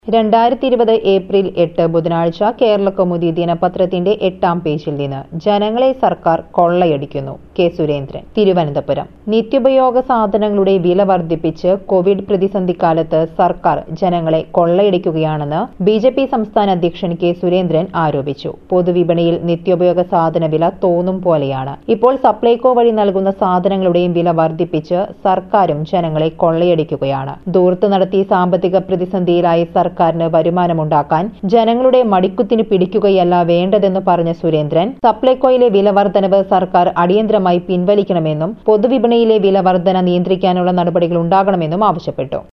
രണ്ടായിരത്തി ഇരുപത് ഏപ്രിൽ എട്ട് ബുധനാഴ്ച കേരളകൗമുദി ദിനപത്രത്തിന്റെ എട്ടാം പേജിൽ നിന്ന് ജനങ്ങളെ സർക്കാർ കൊള്ളയടിക്കുന്നു കെ സുരേന്ദ്രൻ തിരുവനന്തപുരം നിത്യോപയോഗ സാധനങ്ങളുടെ വില വർദ്ധിപ്പിച്ച് കോവിഡ് പ്രതിസന്ധി കാലത്ത് സർക്കാർ ജനങ്ങളെ കൊള്ളയടിക്കുകയാണെന്ന് ബി ജെ പി സംസ്ഥാന അധ്യക്ഷൻ കെ സുരേന്ദ്രൻ ആരോപിച്ചു പൊതുവിപണിയിൽ നിത്യോപയോഗ സാധന വില തോന്നും പോലെയാണ് ഇപ്പോൾ സപ്ലൈകോ വഴി നൽകുന്ന സാധനങ്ങളുടെയും വില വർദ്ധിപ്പിച്ച് സർക്കാരും ജനങ്ങളെ കൊള്ളയടിക്കുകയാണ് ദൂർത്ത് നടത്തി സാമ്പത്തിക പ്രതിസന്ധിയിലായ സർക്കാരിന് വരുമാനമുണ്ടാക്കാൻ ജനങ്ങളുടെ മടിക്കുത്തിന് പിടിക്കുകയല്ല വേണ്ടതെന്ന് പറഞ്ഞ സുരേന്ദ്രൻ സപ്ലൈകോയിലെ വില വർധനവ് സർക്കാർ അടിയന്തരമായി പിൻവലിക്കണമെന്നും പൊതുവിപണിയിലെ വില വർധന നിയന്ത്രിക്കാനുള്ള നടപടികൾ ഉണ്ടാകണമെന്നും ആവശ്യപ്പെട്ടു